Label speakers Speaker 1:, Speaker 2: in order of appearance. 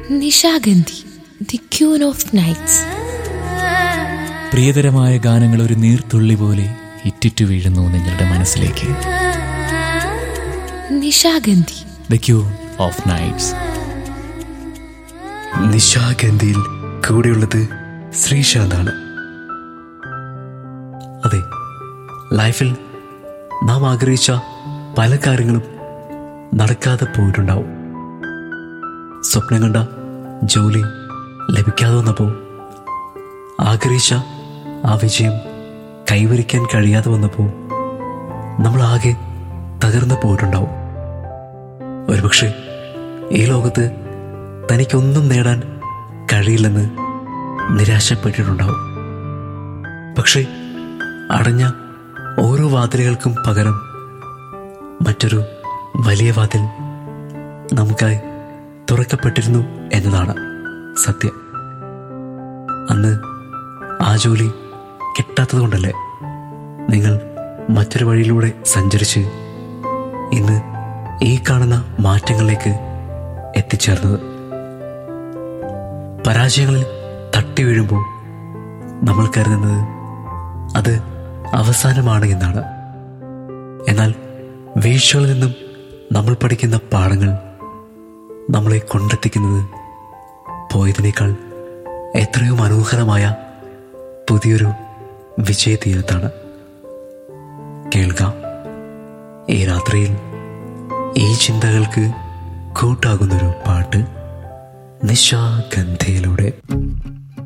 Speaker 1: Nishagandhi the queen of nights
Speaker 2: പ്രിയതരമായ ഗാനങ്ങൾ ഒരു നീർത്തുള്ളി പോലെ ഇറ്റിറ്റു വീഴുന്നു നിങ്ങളുടെ മനസ്സിലേക്ക്
Speaker 1: Nishagandhi
Speaker 2: the queen of nights
Speaker 3: നിശാഗന്ധിയിൽ കൂടെയുള്ളത് ശ്രീശാന്താണ് അതെ ലൈഫിൽ നാം ആഗ്രഹിച്ച പല കാര്യങ്ങളും നടക്കാതെ പോയിട്ടുണ്ടാവും സ്വപ്നം കണ്ട ജോലി ലഭിക്കാതെ വന്നപ്പോൾ ആഗ്രഹിച്ച ആ വിജയം കൈവരിക്കാൻ കഴിയാതെ വന്നപ്പോൾ നമ്മൾ ആകെ തകർന്നു പോയിട്ടുണ്ടാവും ഒരുപക്ഷെ ഈ ലോകത്ത് തനിക്കൊന്നും നേടാൻ കഴിയില്ലെന്ന് നിരാശപ്പെട്ടിട്ടുണ്ടാവും പക്ഷേ അടഞ്ഞ ഓരോ വാതിലുകൾക്കും പകരം മറ്റൊരു വലിയ വാതിൽ നമുക്കായി തുറക്കപ്പെട്ടിരുന്നു എന്നതാണ് സത്യം അന്ന് ആ ജോലി കിട്ടാത്തത് കൊണ്ടല്ലേ നിങ്ങൾ മറ്റൊരു വഴിയിലൂടെ സഞ്ചരിച്ച് ഇന്ന് ഈ കാണുന്ന മാറ്റങ്ങളിലേക്ക് എത്തിച്ചേർന്നത് പരാജയങ്ങളിൽ തട്ടി വീഴുമ്പോൾ നമ്മൾ കരുതുന്നത് അത് അവസാനമാണ് എന്നാണ് എന്നാൽ വീഴ്ചകളിൽ നിന്നും നമ്മൾ പഠിക്കുന്ന പാഠങ്ങൾ നമ്മളെ കൊണ്ടെത്തിക്കുന്നത് പോയതിനേക്കാൾ എത്രയോ മനോഹരമായ പുതിയൊരു വിജയതീരത്താണ് കേൾക്കാം ഈ രാത്രിയിൽ ഈ ചിന്തകൾക്ക് കൂട്ടാകുന്നൊരു പാട്ട് നിശാഗന്ധയിലൂടെ